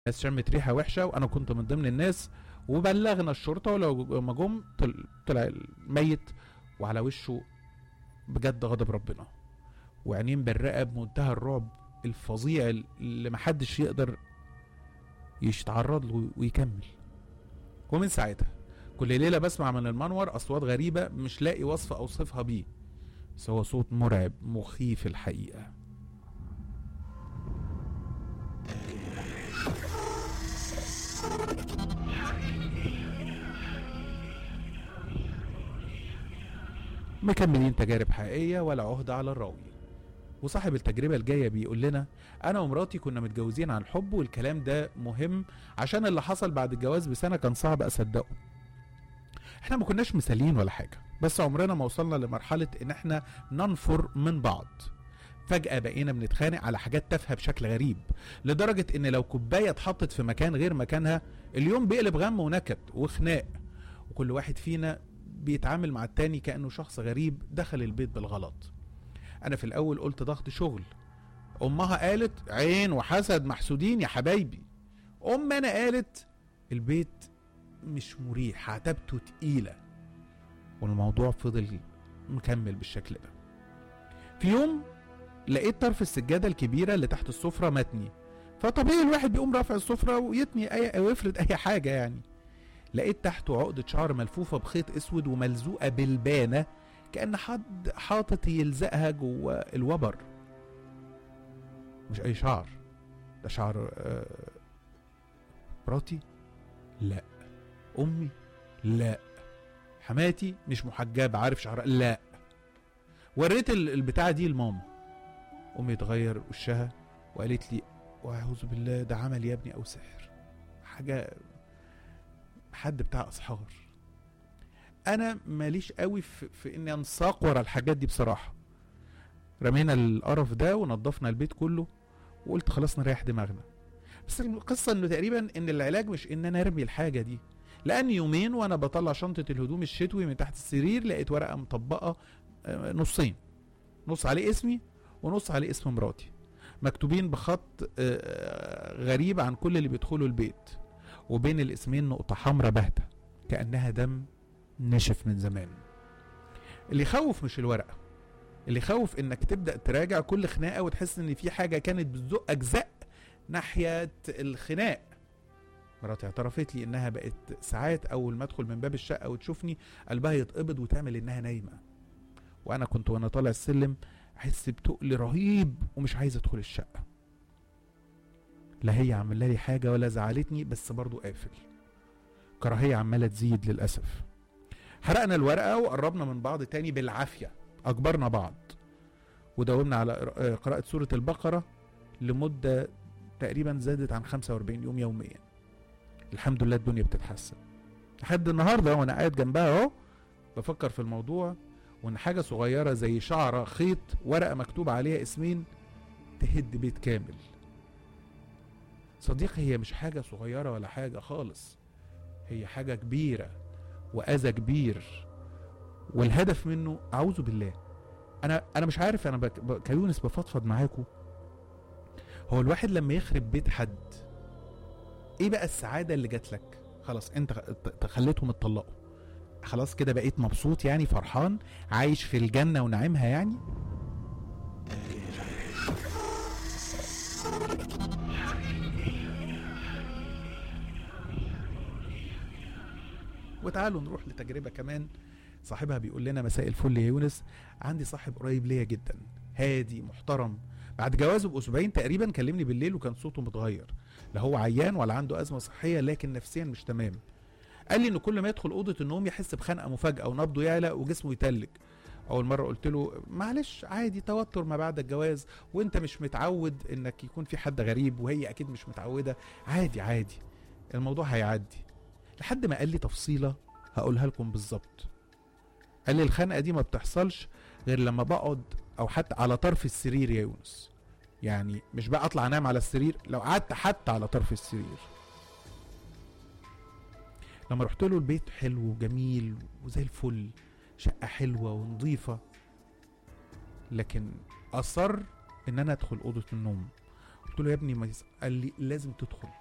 الناس شمت ريحه وحشه وانا كنت من ضمن الناس وبلغنا الشرطه ولو ما جم طل- طلع الميت وعلى وشه بجد غضب ربنا وعينين برقه بمنتهى الرعب الفظيع اللي محدش يقدر يتعرض له ويكمل ومن ساعتها كل ليله بسمع من المنور اصوات غريبه مش لاقي وصف اوصفها بيه بس هو صوت مرعب مخيف الحقيقه مكملين تجارب حقيقية ولا عهدة على الراوي وصاحب التجربة الجاية بيقول لنا أنا ومراتي كنا متجوزين عن حب والكلام ده مهم عشان اللي حصل بعد الجواز بسنة كان صعب أصدقه احنا ما كناش مثاليين ولا حاجة بس عمرنا ما وصلنا لمرحلة ان احنا ننفر من بعض فجأة بقينا بنتخانق على حاجات تافهة بشكل غريب لدرجة ان لو كوباية اتحطت في مكان غير مكانها اليوم بيقلب غم ونكد وخناق وكل واحد فينا بيتعامل مع التاني كأنه شخص غريب دخل البيت بالغلط أنا في الأول قلت ضغط شغل أمها قالت عين وحسد محسودين يا حبايبي أم أنا قالت البيت مش مريح عتبته تقيلة والموضوع فضل مكمل بالشكل ده في يوم لقيت طرف السجادة الكبيرة اللي تحت السفرة متني فطبيعي الواحد بيقوم رافع السفرة ويتني أي أو يفرد أي حاجة يعني لقيت تحته عقدة شعر ملفوفة بخيط اسود وملزوقة بالبانة كأن حد حاطط يلزقها جوه الوبر مش أي شعر ده شعر آه، مراتي لا أمي لا حماتي مش محجبة عارف شعرها لا وريت ال- البتاعة دي لماما أمي اتغير وشها وقالت لي وأعوذ بالله ده عمل يا ابني أو سحر حاجة حد بتاع اسحار انا ماليش قوي في, في اني انساق ورا الحاجات دي بصراحه رمينا القرف ده ونضفنا البيت كله وقلت خلاص نريح دماغنا بس القصه انه تقريبا ان العلاج مش ان انا ارمي الحاجه دي لان يومين وانا بطلع شنطه الهدوم الشتوي من تحت السرير لقيت ورقه مطبقه آه، نصين نص عليه اسمي ونص عليه اسم مراتي مكتوبين بخط آه، غريب عن كل اللي بيدخلوا البيت وبين الاسمين نقطة حمراء باهتة كأنها دم نشف من زمان اللي يخوف مش الورقة اللي يخوف انك تبدأ تراجع كل خناقة وتحس ان في حاجة كانت بتزقك زق ناحية الخناق مراتي اعترفت لي انها بقت ساعات اول ما ادخل من باب الشقة وتشوفني قلبها يتقبض وتعمل انها نايمة وانا كنت وانا طالع السلم احس بتقل رهيب ومش عايز ادخل الشقة لا هي عامله لي حاجه ولا زعلتني بس برضو قافل كراهيه عماله تزيد للاسف حرقنا الورقه وقربنا من بعض تاني بالعافيه اجبرنا بعض وداومنا على قرا- آه، قراءه سوره البقره لمده تقريبا زادت عن 45 يوم يوميا الحمد لله الدنيا بتتحسن لحد النهارده وانا قاعد جنبها اهو بفكر في الموضوع وان حاجه صغيره زي شعره خيط ورقه مكتوب عليها اسمين تهد بيت كامل صديقي هي مش حاجة صغيرة ولا حاجة خالص هي حاجة كبيرة وأذى كبير والهدف منه أعوذ بالله أنا أنا مش عارف أنا بك ب- كيونس بفضفض معاكم هو الواحد لما يخرب بيت حد إيه بقى السعادة اللي جات لك؟ خلاص أنت خ- ت- خليتهم اتطلقوا خلاص كده بقيت مبسوط يعني فرحان عايش في الجنة ونعيمها يعني وتعالوا نروح لتجربة كمان صاحبها بيقول لنا مساء الفل يا يونس عندي صاحب قريب ليا جدا هادي محترم بعد جوازه باسبوعين تقريبا كلمني بالليل وكان صوته متغير لا هو عيان ولا عنده ازمه صحيه لكن نفسيا مش تمام قال لي ان كل ما يدخل اوضه النوم يحس بخنقه مفاجاه ونبضه يعلى وجسمه يتلج اول مره قلت له معلش عادي توتر ما بعد الجواز وانت مش متعود انك يكون في حد غريب وهي اكيد مش متعوده عادي عادي الموضوع هيعدي لحد ما قال لي تفصيله هقولها لكم بالظبط قال لي الخنقه دي ما بتحصلش غير لما بقعد او حتى على طرف السرير يا يونس يعني مش بقى اطلع انام على السرير لو قعدت حتى على طرف السرير لما رحت له البيت حلو وجميل وزي الفل شقه حلوه ونظيفه لكن اصر ان انا ادخل اوضه النوم قلت له يا ابني ما يس- قال لي لازم تدخل